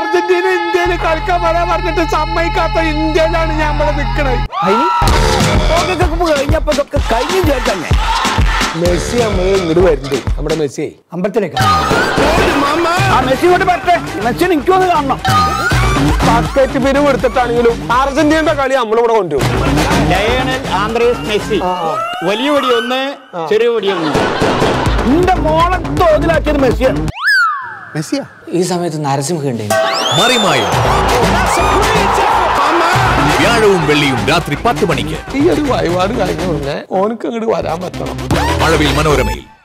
Argentina ഇന്ത്യയിൽ കളിക്കാൻ വരാൻ പറഞ്ഞിട്ട് സമ്മതിക്കാത്ത ഇന്ത്യയിലാണ് ഞാൻ ഇവിടെ നിൽക്കണത് കഴിഞ്ഞപ്പോ ഇതൊക്കെ കഴിഞ്ഞു ചേർത്തന്നെ മെസ്സി നമ്മൾ ഇങ്ങോട്ട് വരുന്നുണ്ട് നമ്മുടെ മെസ്സി അമ്പലത്തിലേക്ക് ആ മെസ്സി കൊണ്ട് പറ്റേ മെസ്സി എനിക്കൊന്ന് കാണണം ബാസ്കറ്റ് പിരിവ് എടുത്തിട്ടാണെങ്കിലും അർജന്റീനയുടെ കളി നമ്മളിവിടെ കൊണ്ടുവരും ലയണൽ ആന്ത്രേസ് മെസ്സി വലിയ വടി ഒന്ന് ചെറിയ വടി ഒന്ന് നിന്റെ മോളെ തോതിലാക്കിയത് മെസ്സിയാണ് മെസ്സിയാ ഈ സമയത്ത് നരസിംഹ ഉണ്ടായിരുന്നു മറിമായം വ്യാഴവും വെള്ളിയും രാത്രി പത്ത് മണിക്ക് ഈ ഒരു വഴിപാട് കഴിഞ്ഞ ഉടനെ ഓനക്ക് അങ്ങോട്ട് വരാൻ പറ്റണം മഴവിൽ മനോരമയിൽ